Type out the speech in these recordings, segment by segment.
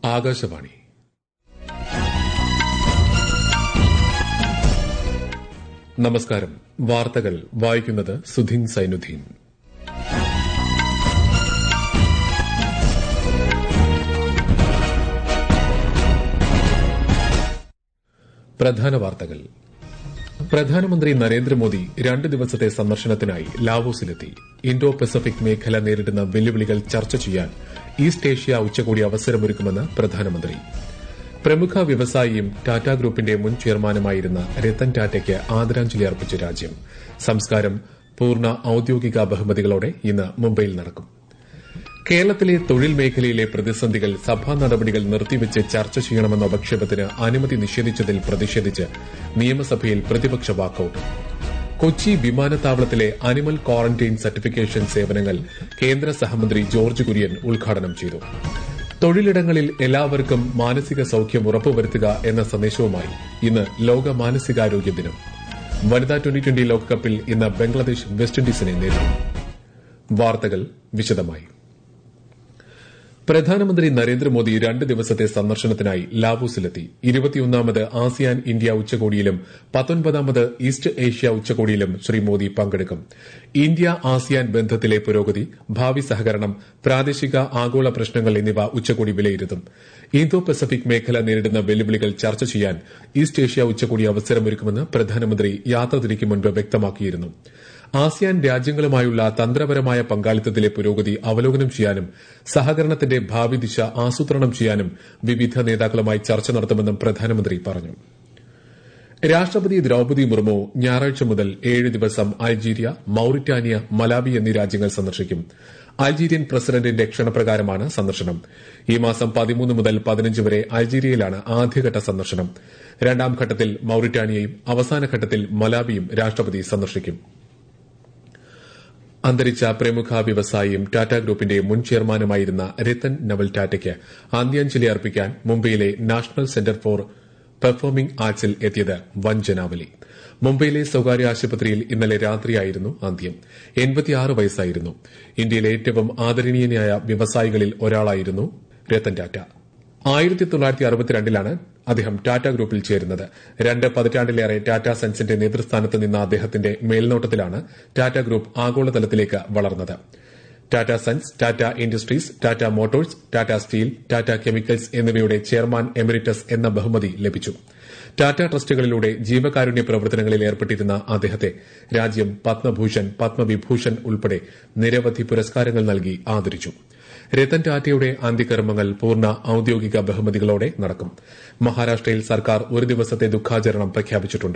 ആകാശവാണി നമസ്കാരം വാർത്തകൾ വായിക്കുന്നത് സുധീൻ സൈനുദ്ദീൻ പ്രധാന വാർത്തകൾ പ്രധാനമന്ത്രി നരേന്ദ്രമോദി രണ്ട് ദിവസത്തെ സന്ദർശനത്തിനായി ലാവോസിലെത്തി ഇൻഡോ പസഫിക് മേഖല നേരിടുന്ന വെല്ലുവിളികൾ ചർച്ച ചെയ്യാൻ ഈസ്റ്റ് ഏഷ്യ ഉച്ചകോടി അവസരമൊരുക്കുമെന്ന് പ്രധാനമന്ത്രി പ്രമുഖ വ്യവസായിയും ടാറ്റ ഗ്രൂപ്പിന്റെ മുൻ ചെയർമാനുമായിരുന്ന രത്തൻ ടാറ്റയ്ക്ക് ആദരാഞ്ജലി അർപ്പിച്ച രാജ്യം സംസ്കാരം പൂർണ്ണ ഔദ്യോഗിക ബഹുമതികളോടെ ഇന്ന് മുംബൈയിൽ നടക്കും കേരളത്തിലെ തൊഴിൽ മേഖലയിലെ പ്രതിസന്ധികൾ സഭാ നടപടികൾ നിർത്തിവച്ച് ചർച്ച ചെയ്യണമെന്ന ഉപക്ഷേപത്തിന് അനുമതി നിഷേധിച്ചതിൽ പ്രതിഷേധിച്ച് നിയമസഭയിൽ പ്രതിപക്ഷ വാക്കൌട്ട് കൊച്ചി വിമാനത്താവളത്തിലെ അനിമൽ ക്വാറന്റൈൻ സർട്ടിഫിക്കേഷൻ സേവനങ്ങൾ കേന്ദ്ര സഹമന്ത്രി ജോർജ് കുര്യൻ ഉദ്ഘാടനം ചെയ്തു തൊഴിലിടങ്ങളിൽ എല്ലാവർക്കും മാനസിക സൌഖ്യം ഉറപ്പുവരുത്തുക എന്ന സന്ദേശവുമായി ഇന്ന് ലോക മാനസികാരോഗ്യ ദിനം വനിതാ ട്വന്റി ട്വന്റി ലോകകപ്പിൽ ഇന്ന് ബംഗ്ലാദേശ് വെസ്റ്റ് ഇൻഡീസിനെ നേരിടും വാർത്തകൾ വിശദമായി പ്രധാനമന്ത്രി നരേന്ദ്രമോദി രണ്ട് ദിവസത്തെ സന്ദർശനത്തിനായി ലാവോസിലെത്തി ഇരുപത്തിയൊന്നാമത് ആസിയാൻ ഇന്ത്യ ഉച്ചകോടിയിലും പത്തൊൻപതാമത് ഈസ്റ്റ് ഏഷ്യ ഉച്ചകോടിയിലും ശ്രീ മോദി പങ്കെടുക്കും ഇന്ത്യ ആസിയാൻ ബന്ധത്തിലെ പുരോഗതി ഭാവി സഹകരണം പ്രാദേശിക ആഗോള പ്രശ്നങ്ങൾ എന്നിവ ഉച്ചകോടി വിലയിരുത്തും ഇന്തോ പസഫിക് മേഖല നേരിടുന്ന വെല്ലുവിളികൾ ചർച്ച ചെയ്യാൻ ഈസ്റ്റ് ഏഷ്യ ഉച്ചകോടി അവസരമൊരുക്കുമെന്ന് പ്രധാനമന്ത്രി യാത്ര തിരിക്കും മുൻപ് വ്യക്തമാക്കിയിരുന്നു ആസിയാൻ രാജ്യങ്ങളുമായുള്ള തന്ത്രപരമായ പങ്കാളിത്തത്തിലെ പുരോഗതി അവലോകനം ചെയ്യാനും സഹകരണത്തിന്റെ ഭാവി ദിശ ആസൂത്രണം ചെയ്യാനും വിവിധ നേതാക്കളുമായി ചർച്ച നടത്തുമെന്നും പ്രധാനമന്ത്രി പറഞ്ഞു രാഷ്ട്രപതി ദ്രൌപദി മുർമു ഞായറാഴ്ച മുതൽ ഏഴ് ദിവസം അൾജീരിയ മൌറിറ്റാനിയ മലാവി എന്നീ രാജ്യങ്ങൾ സന്ദർശിക്കും അൾജീരിയൻ പ്രസിഡന്റിന്റെ ക്ഷണപ്രകാരമാണ് സന്ദർശനം ഈ മാസം പതിമൂന്ന് മുതൽ പതിനഞ്ച് വരെ അൾജീരിയയിലാണ് ആദ്യഘട്ട സന്ദർശനം രണ്ടാം ഘട്ടത്തിൽ മൌറിറ്റാനിയയും അവസാന ഘട്ടത്തിൽ മലാവിയും രാഷ്ട്രപതി സന്ദർശിക്കും അന്തരിച്ച പ്രമുഖ വ്യവസായിയും ടാറ്റ ഗ്രൂപ്പിന്റെ മുൻ ചെയർമാനുമായിരുന്ന രത്തൻ നവൽ ടാറ്റയ്ക്ക് അന്ത്യാഞ്ജലി അർപ്പിക്കാൻ മുംബൈയിലെ നാഷണൽ സെന്റർ ഫോർ പെർഫോമിംഗ് ആർട്സിൽ എത്തിയത് വൻ ജനാവലി മുംബൈയിലെ സ്വകാര്യ ആശുപത്രിയിൽ ഇന്നലെ രാത്രിയായിരുന്നു അന്ത്യം എൺപത്തിയാറ് വയസ്സായിരുന്നു ഇന്ത്യയിലെ ഏറ്റവും ആദരണീയനായ വ്യവസായികളിൽ ഒരാളായിരുന്നു രത്തൻ ടാറ്റ ആയിരത്തി തൊള്ളായിരത്തി അറുപത്തിരണ്ടിലാണ് അദ്ദേഹം ടാറ്റ ഗ്രൂപ്പിൽ ചേരുന്നത് രണ്ട് പതിറ്റാണ്ടിലേറെ ടാറ്റ സൺസിന്റെ നേതൃസ്ഥാനത്ത് നിന്ന അദ്ദേഹത്തിന്റെ മേൽനോട്ടത്തിലാണ് ടാറ്റ ഗ്രൂപ്പ് ആഗോളതലത്തിലേക്ക് വളർന്നത് Tata sons Tata industries Tata motors Tata steel Tata chemicals എന്നിവയുടെ ചെയർമാൻ എമിരിറ്റസ് എന്ന ബഹുമതി ലഭിച്ചു ടാറ്റ ട്രസ്റ്റുകളിലൂടെ ജീവകാരുണ്യ പ്രവർത്തനങ്ങളിൽ ഏർപ്പെട്ടിരുന്ന അദ്ദേഹത്തെ രാജ്യം പത്മഭൂഷൺ പത്മവിഭൂഷൺ ഉൾപ്പെടെ നിരവധി പുരസ്കാരങ്ങൾ നൽകി ആദരിച്ചു രത്തൻ ടാറ്റയുടെ അന്ത്യകർമ്മങ്ങൾ പൂർണ്ണ ഔദ്യോഗിക ബഹുമതികളോടെ നടക്കും മഹാരാഷ്ട്രയിൽ സർക്കാർ ഒരു ദിവസത്തെ ദുഃഖാചരണം പ്രഖ്യാപിച്ചിട്ടുണ്ട്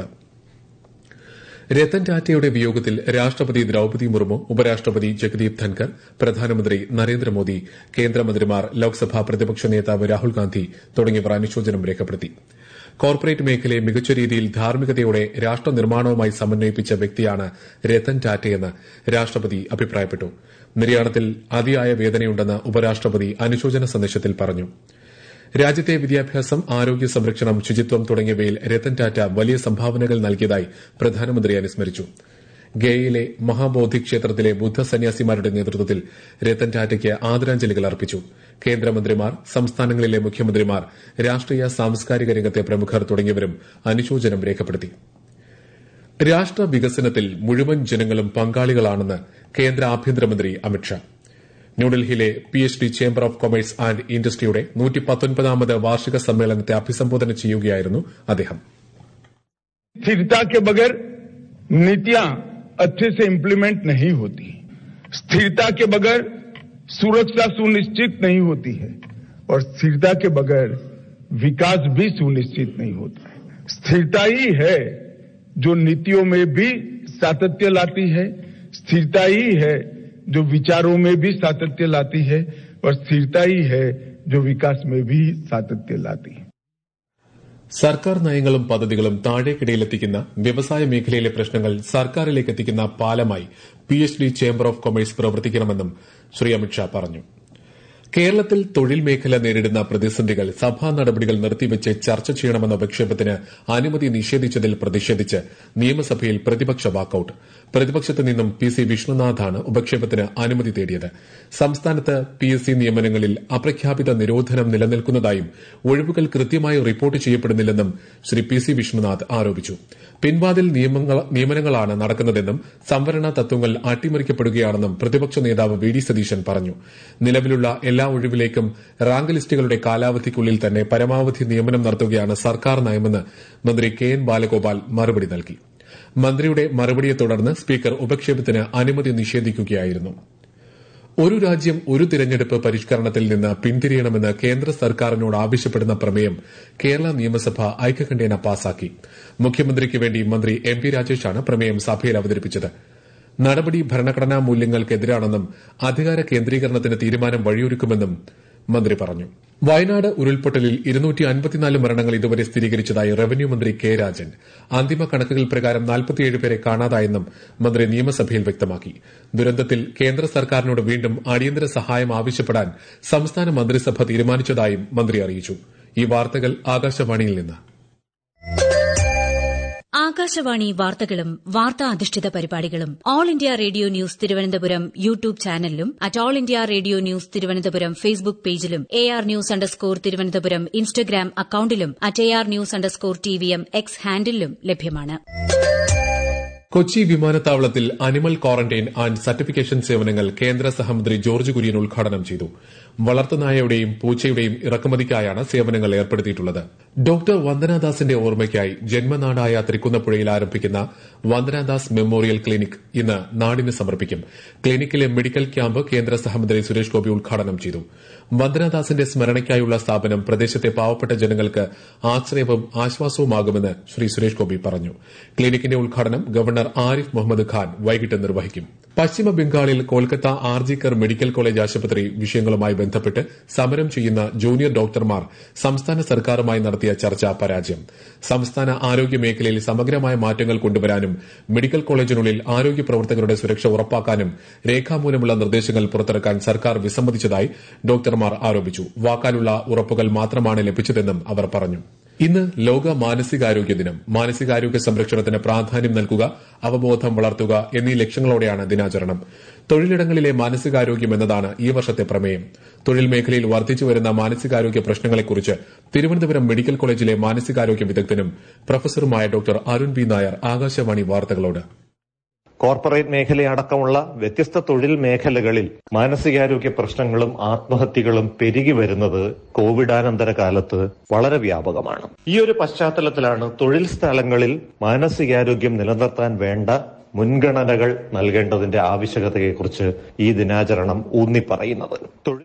രത്തൻ ടാറ്റയുടെ വിയോഗത്തിൽ രാഷ്ട്രപതി ദ്രൌപദി മുർമു ഉപരാഷ്ട്രപതി ജഗദീപ് ധൻകർ പ്രധാനമന്ത്രി നരേന്ദ്രമോദി കേന്ദ്രമന്ത്രിമാർ ലോക്സഭാ പ്രതിപക്ഷ നേതാവ് രാഹുൽ ഗാന്ധി തുടങ്ങിയവർ അനുശോചനം രേഖപ്പെടുത്തി കോർപ്പറേറ്റ് മേഖലയെ മികച്ച രീതിയിൽ ധാർമ്മികതയോടെ രാഷ്ട്ര നിർമ്മാണവുമായി സമന്വയിപ്പിച്ച വ്യക്തിയാണ് രത്തൻ ടാറ്റയെന്ന് രാഷ്ട്രപതി അഭിപ്രായപ്പെട്ടു നിര്യാണത്തിൽ അതിയായ വേദനയുണ്ടെന്ന് ഉപരാഷ്ട്രപതി അനുശോചന സന്ദേശത്തിൽ പറഞ്ഞു രാജ്യത്തെ വിദ്യാഭ്യാസം ആരോഗ്യ സംരക്ഷണം ശുചിത്വം തുടങ്ങിയവയിൽ രത്തൻ ടാറ്റ വലിയ സംഭാവനകൾ നൽകിയതായി പ്രധാനമന്ത്രി അനുസ്മരിച്ചു ഗയയിലെ മഹാബോധി ക്ഷേത്രത്തിലെ ബുദ്ധ സന്യാസിമാരുടെ നേതൃത്വത്തിൽ രത്തൻ ടാറ്റയ്ക്ക് ആദരാഞ്ജലികൾ അർപ്പിച്ചു കേന്ദ്രമന്ത്രിമാർ സംസ്ഥാനങ്ങളിലെ മുഖ്യമന്ത്രിമാർ രാഷ്ട്രീയ സാംസ്കാരിക രംഗത്തെ പ്രമുഖർ തുടങ്ങിയവരും അനുശോചനം രേഖപ്പെടുത്തി രാഷ്ട്ര വികസനത്തിൽ മുഴുവൻ ജനങ്ങളും പങ്കാളികളാണെന്ന് കേന്ദ്ര ആഭ്യന്തരമന്ത്രി അമിത്ഷാ ന്യൂഡൽഹിയിലെ P H D chamber of commerce and ഇൻഡസ്ട്രിയുടെ നൂറ്റിപ്പത്തൊൻപതാമത് വാർഷിക സമ്മേളനത്തെ അഭിസംബോധന ചെയ്യുകയായിരുന്നു അദ്ദേഹം स्थिरता के बगैर नीतियां अच्छे से इम्प्लीमेंट नहीं होती स्थिरता के बगैर सुरक्षा सुनिश्चित नहीं होती है और स्थिरता के बगैर विकास भी सुनिश्चित नहीं होता है स्थिरता ही है जो नीतियों में भी सातत्य लाती है स्थिरता ही है जो विचारों में भी सातत्य लाती है और स्थिरता ही है जो विकास में भी सातत्य लाती है സർക്കാർ നയങ്ങളും പദ്ധതികളും താഴേക്കിടയിലെത്തിക്കുന്ന വ്യവസായ മേഖലയിലെ പ്രശ്നങ്ങൾ സർക്കാരിലേക്ക് എത്തിക്കുന്ന പാലമായി P H D chamber of commerce പ്രവർത്തിക്കണമെന്നും ശ്രീ അമിത്ഷാ പറഞ്ഞു കേരളത്തിൽ തൊഴിൽ മേഖല നേരിടുന്ന പ്രതിസന്ധികൾ സഭാ നടപടികൾ നിർത്തിവച്ച് ചർച്ച ചെയ്യണമെന്ന വിക്ഷേപത്തിന് അനുമതി നിഷേധിച്ചതിൽ പ്രതിഷേധിച്ച് നിയമസഭയിൽ പ്രതിപക്ഷ വാക്കൌട്ട് പ്രതിപക്ഷത്തു നിന്നും പി സി വിഷ്ണുനാഥാണ് ഉപക്ഷേപത്തിന് അനുമതി തേടിയത് സംസ്ഥാനത്ത് പി എസ് സി നിയമനങ്ങളിൽ അപ്രഖ്യാപിത നിരോധനം നിലനിൽക്കുന്നതായും ഒഴിവുകൾ കൃത്യമായി റിപ്പോർട്ട് ചെയ്യപ്പെടുന്നില്ലെന്നും ശ്രീ പി സി വിഷ്ണുനാഥ് ആരോപിച്ചു പിൻവാതിൽ നിയമനങ്ങളാണ് നടക്കുന്നതെന്നും സംവരണ തത്വങ്ങൾ അട്ടിമറിക്കപ്പെടുകയാണെന്നും പ്രതിപക്ഷ നേതാവ് വി ഡി സതീശൻ പറഞ്ഞു നിലവിലുള്ള എല്ലാ ഒഴിവിലേക്കും റാങ്ക് ലിസ്റ്റുകളുടെ കാലാവധിക്കുള്ളിൽ തന്നെ പരമാവധി നിയമനം നടത്തുകയാണ് സർക്കാർ നയമെന്ന് മന്ത്രി കെ എൻ ബാലഗോപാൽ മറുപടി നൽകി മന്ത്രിയുടെ മറുപടിയെ തുടർന്ന് സ്പീക്കർ ഉപക്ഷേപത്തിന് അനുമതി നിഷേധിക്കുകയായിരുന്നു ഒരു രാജ്യം ഒരു തിരഞ്ഞെടുപ്പ് പരിഷ്കരണത്തിൽ നിന്ന് പിന്തിരിയണമെന്ന് കേന്ദ്ര സർക്കാരിനോട് ആവശ്യപ്പെടുന്ന പ്രമേയം കേരള നിയമസഭ ഐക്യകണ്ഠേന പാസാക്കി മുഖ്യമന്ത്രിക്ക് വേണ്ടി മന്ത്രി എം പി രാജേഷാണ് പ്രമേയം സഭയിൽ അവതരിപ്പിച്ചത് നടപടി ഭരണഘടനാ മൂല്യങ്ങൾക്കെതിരാണെന്നും അധികാര കേന്ദ്രീകരണത്തിന് തീരുമാനം വഴിയൊരുക്കുമെന്നും മന്ത്രി പറഞ്ഞു വയനാട് ഉരുൾപൊട്ടലിൽ ഇരുന്നൂറ്റി അൻപത്തിനാല് മരണങ്ങൾ ഇതുവരെ സ്ഥിരീകരിച്ചതായി റവന്യൂ മന്ത്രി കെ രാജൻ അന്തിമ കണക്കുകൾ പ്രകാരം നാൽപ്പത്തിയേഴ് പേരെ കാണാതായെന്നും മന്ത്രി നിയമസഭയിൽ വ്യക്തമാക്കി ദുരന്തത്തിൽ കേന്ദ്ര സർക്കാരിനോട് വീണ്ടും അടിയന്തര സഹായം ആവശ്യപ്പെടാൻ സംസ്ഥാന മന്ത്രിസഭ തീരുമാനിച്ചതായും മന്ത്രി അറിയിച്ചു ഈ വാർത്തകൾ ആകാശവാണിയിൽ നിന്ന് ആകാശവാണി വാർത്തകളും വാർത്താ അധിഷ്ഠിത പരിപാടികളും all India radio news Thiruvananthapuram YouTube ചാനലിലും at all India radio news Thiruvananthapuram Facebook പേജിലും A R news underscore Thiruvananthapuram Instagram അക്കൌണ്ടിലും at A R news underscore T V M X ഹാൻഡിലും ലഭ്യമാണ് കൊച്ചി വിമാനത്താവളത്തിൽ അനിമൽ ക്വാറന്റൈൻ ആൻഡ് സർട്ടിഫിക്കേഷൻ സേവനങ്ങൾ കേന്ദ്ര സഹമന്ത്രി ജോർജ് കുര്യൻ ഉദ്ഘാടനം ചെയ്തു വളർത്തുനായയുടെയും പൂച്ചയുടെയും ഇറക്കുമതിക്കായാണ് സേവനങ്ങൾ ഏർപ്പെടുത്തിയിട്ടുള്ളത് ഡോക്ടർ വന്ദനാദാസിന്റെ ഓർമ്മയ്ക്കായി ജന്മനാടായ തൃക്കുന്നപ്പുഴയിൽ ആരംഭിക്കുന്ന വന്ദനാദാസ് മെമ്മോറിയൽ ക്ലിനിക് ഇന്ന് നാടിന് സമർപ്പിക്കും ക്ലിനിക്കിലെ മെഡിക്കൽ ക്യാമ്പ് കേന്ദ്ര സഹമന്ത്രി സുരേഷ് ഗോപി ഉദ്ഘാടനം ചെയ്തു വന്ദനാദാസിന്റെ സ്മരണയ്ക്കായുള്ള സ്ഥാപനം പ്രദേശത്തെ പാവപ്പെട്ട ജനങ്ങൾക്ക് ആശ്രയവും ആശ്വാസവുമാകുമെന്ന് ശ്രീ സുരേഷ് ഗോപി പറഞ്ഞു ക്ലിനിക്കിന്റെ ഉദ്ഘാടനം ഗവർണർ ആരിഫ് മുഹമ്മദ് ഖാൻ വൈകിട്ട് നിർവഹിക്കും പശ്ചിമ ബംഗാളിൽ കൊൽക്കത്ത ആർജിക്കർ മെഡിക്കൽ കോളേജ് ആശുപത്രി വിഷയങ്ങളുമായി ബന്ധപ്പെട്ട് സമരം ചെയ്യുന്ന ജൂനിയർ ഡോക്ടർമാർ സംസ്ഥാന സർക്കാരുമായി നടത്തിയ ചർച്ച പരാജയം സംസ്ഥാന ആരോഗ്യ മേഖലയിൽ സമഗ്രമായ മാറ്റങ്ങൾ കൊണ്ടുവരാനും മെഡിക്കൽ കോളേജിനുള്ളിൽ ആരോഗ്യ പ്രവർത്തകരുടെ സുരക്ഷ ഉറപ്പാക്കാനും രേഖാമൂലമുള്ള നിർദ്ദേശങ്ങൾ പുറത്തിറക്കാൻ സർക്കാർ വിസമ്മതിച്ചതായി ഡോക്ടർമാർ ആരോപിച്ചു വാക്കാലുള്ള ഉറപ്പുകൾ മാത്രമാണ് ലഭിച്ചതെന്നും അവർ പറഞ്ഞു ഇന്ന് ലോക മാനസികാരോഗ്യ ദിനം മാനസികാരോഗ്യ സംരക്ഷണത്തിന് പ്രാധാന്യം നൽകുക അവബോധം വളർത്തുക എന്നീ ലക്ഷ്യങ്ങളോടെയാണ് ദിനാചരണം തൊഴിലിടങ്ങളിലെ മാനസികാരോഗ്യം എന്നതാണ് ഈ വർഷത്തെ പ്രമേയം തൊഴിൽ മേഖലയിൽ വർദ്ധിച്ചുവരുന്ന മാനസികാരോഗ്യ പ്രശ്നങ്ങളെക്കുറിച്ച് തിരുവനന്തപുരം മെഡിക്കൽ കോളേജിലെ മാനസികാരോഗ്യ വിദഗ്ധനും പ്രൊഫസറുമായ ഡോക്ടർ അരുൺ ബി നായർ ആകാശവാണി വാർത്തകളോട് കോർപ്പറേറ്റ് മേഖലയടക്കമുള്ള വ്യത്യസ്ത തൊഴിൽ മേഖലകളിൽ മാനസികാരോഗ്യ പ്രശ്നങ്ങളും ആത്മഹത്യകളും പെരുകി വരുന്നത് കോവിഡാനന്തര കാലത്ത് വളരെ വ്യാപകമാണ് ഈ ഒരു പശ്ചാത്തലത്തിലാണ് തൊഴിൽ സ്ഥലങ്ങളിൽ മാനസികാരോഗ്യം നിലനിർത്താൻ വേണ്ട മുൻഗണനകൾ നൽകേണ്ടതിന്റെ ആവശ്യകതയെക്കുറിച്ച് ഈ ദിനാചരണം ഊന്നി പറയുന്നത് തൊഴിൽ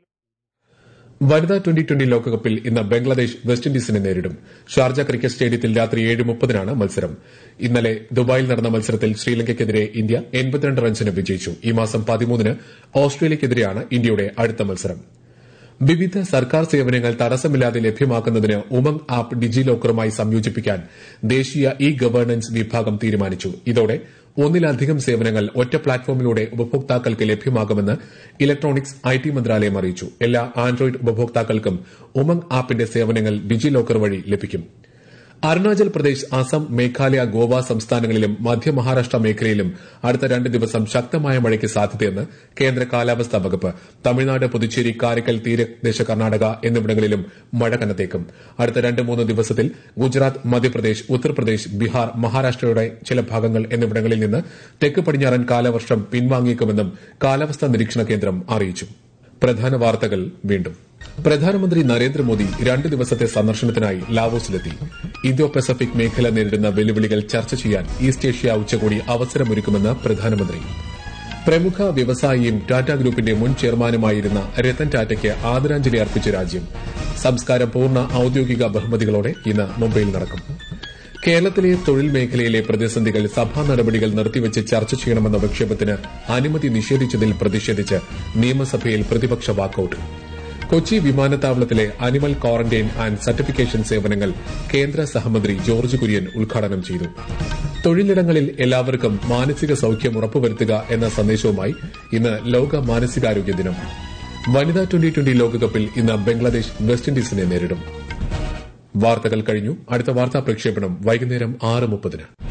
വനിതാ ട്വന്റി ട്വന്റി ലോകകപ്പിൽ ഇന്ന് ബംഗ്ലാദേശ് വെസ്റ്റ് ഇൻഡീസിനെ നേരിടും ഷാർജ ക്രിക്കറ്റ് സ്റ്റേഡിയത്തിൽ രാത്രി ഏഴ് മുപ്പതിനാണ് മത്സരം ഇന്നലെ ദുബായിൽ നടന്ന മത്സരത്തിൽ ശ്രീലങ്കയ്ക്കെതിരെ ഇന്ത്യ എൺപത്തിരണ്ട് റൺസിന് വിജയിച്ചു ഈ മാസം പതിമൂന്നിന് ഓസ്ട്രേലിയയ്ക്കെതിരെയാണ് ഇന്ത്യയുടെ അടുത്ത മത്സരം വിവിധ സർക്കാർ സേവനങ്ങൾ തടസ്സമില്ലാതെ ലഭ്യമാക്കുന്നതിന് ഉമംഗ് ആപ്പ് ഡിജി ലോക്കറുമായി സംയോജിപ്പിക്കാൻ ദേശീയ ഇ ഗവേണൻസ് വിഭാഗം തീരുമാനിച്ചു ഇതോടെ ഒന്നിലധികം സേവനങ്ങൾ ഒറ്റ പ്ലാറ്റ്ഫോമിലൂടെ ഉപഭോക്താക്കൾക്ക് ലഭ്യമാകുമെന്ന് ഇലക്ട്രോണിക്സ് ഐ ടി മന്ത്രാലയം അറിയിച്ചു എല്ലാ ആൻഡ്രോയിഡ് ഉപഭോക്താക്കൾക്കും ഉമംഗ് ആപ്പിന്റെ സേവനങ്ങൾ ഡിജി ലോക്കർ വഴി ലഭിക്കും അരുണാചൽ പ്രദേശ് അസം മേഘാലയ ഗോവ സംസ്ഥാനങ്ങളിലും മധ്യ മഹാരാഷ്ട്ര മേഖലയിലും അടുത്ത രണ്ട് ദിവസം ശക്തമായ മഴയ്ക്ക് സാധ്യതയെന്ന് കേന്ദ്ര കാലാവസ്ഥാ വകുപ്പ് തമിഴ്നാട് പുതുച്ചേരി കാരക്കൽ തീരദേശ കർണാടക എന്നിവിടങ്ങളിലും മഴ കനത്തേക്കും അടുത്ത രണ്ട് മൂന്ന് ദിവസത്തിൽ ഗുജറാത്ത് മധ്യപ്രദേശ് ഉത്തർപ്രദേശ് ബീഹാർ മഹാരാഷ്ട്രയുടെ ചില ഭാഗങ്ങൾ എന്നിവിടങ്ങളിൽ നിന്ന് തെക്ക് പടിഞ്ഞാറൻ കാലവർഷം പിൻവാങ്ങിയേക്കുമെന്നും കാലാവസ്ഥാ നിരീക്ഷണ കേന്ദ്രം അറിയിച്ചു പ്രധാന വാർത്തകൾ വീണ്ടും പ്രധാനമന്ത്രി നരേന്ദ്രമോദി രണ്ട് ദിവസത്തെ സന്ദർശനത്തിനായി ലാവോസിലെത്തി ഇന്തോ പസഫിക് മേഖല നേരിടുന്ന വെല്ലുവിളികൾ ചർച്ച ചെയ്യാൻ ഈസ്റ്റ് ഏഷ്യ ഉച്ചകോടി അവസരമൊരുക്കുമെന്ന് പ്രധാനമന്ത്രി പ്രമുഖ വ്യവസായിയും ടാറ്റ ഗ്രൂപ്പിന്റെ മുൻ ചെയർമാനുമായിരുന്ന രത്തൻ ടാറ്റയ്ക്ക് ആദരാഞ്ജലി അർപ്പിച്ച രാജ്യം സംസ്കാരം പൂർണ്ണ ഔദ്യോഗിക ബഹുമതികളോടെ ഇന്ന് മുംബൈയിൽ നടക്കും കേരളത്തിലെ തൊഴിൽ മേഖലയിലെ പ്രതിസന്ധികൾ സഭാ നടപടികൾ നിർത്തിവച്ച് ചർച്ച ചെയ്യണമെന്ന വിക്ഷേപത്തിന് അനുമതി നിഷേധിച്ചതിൽ പ്രതിഷേധിച്ച് നിയമസഭയിൽ പ്രതിപക്ഷ വാക്കൌട്ട് കൊച്ചി വിമാനത്താവളത്തിലെ അനിമൽ ക്വാറന്റൈൻ ആൻഡ് സർട്ടിഫിക്കേഷൻ സേവനങ്ങൾ കേന്ദ്ര സഹമന്ത്രി ജോർജ് കുര്യൻ ഉദ്ഘാടനം ചെയ്തു തൊഴിലിടങ്ങളിൽ എല്ലാവർക്കും മാനസിക സൌഖ്യം ഉറപ്പുവരുത്തുക എന്ന സന്ദേശവുമായി ഇന്ന് ലോക മാനസികാരോഗ്യ ദിനം വനിതാ ട്വന്റി ട്വന്റി ലോകകപ്പിൽ ഇന്ന് ബംഗ്ലാദേശ് വെസ്റ്റ് ഇൻഡീസിനെ നേരിടും വാർത്തകൾ കഴിഞ്ഞു അടുത്ത വാർത്താ പ്രക്ഷേപണം വൈകുന്നേരം ആറ് മുപ്പതിന്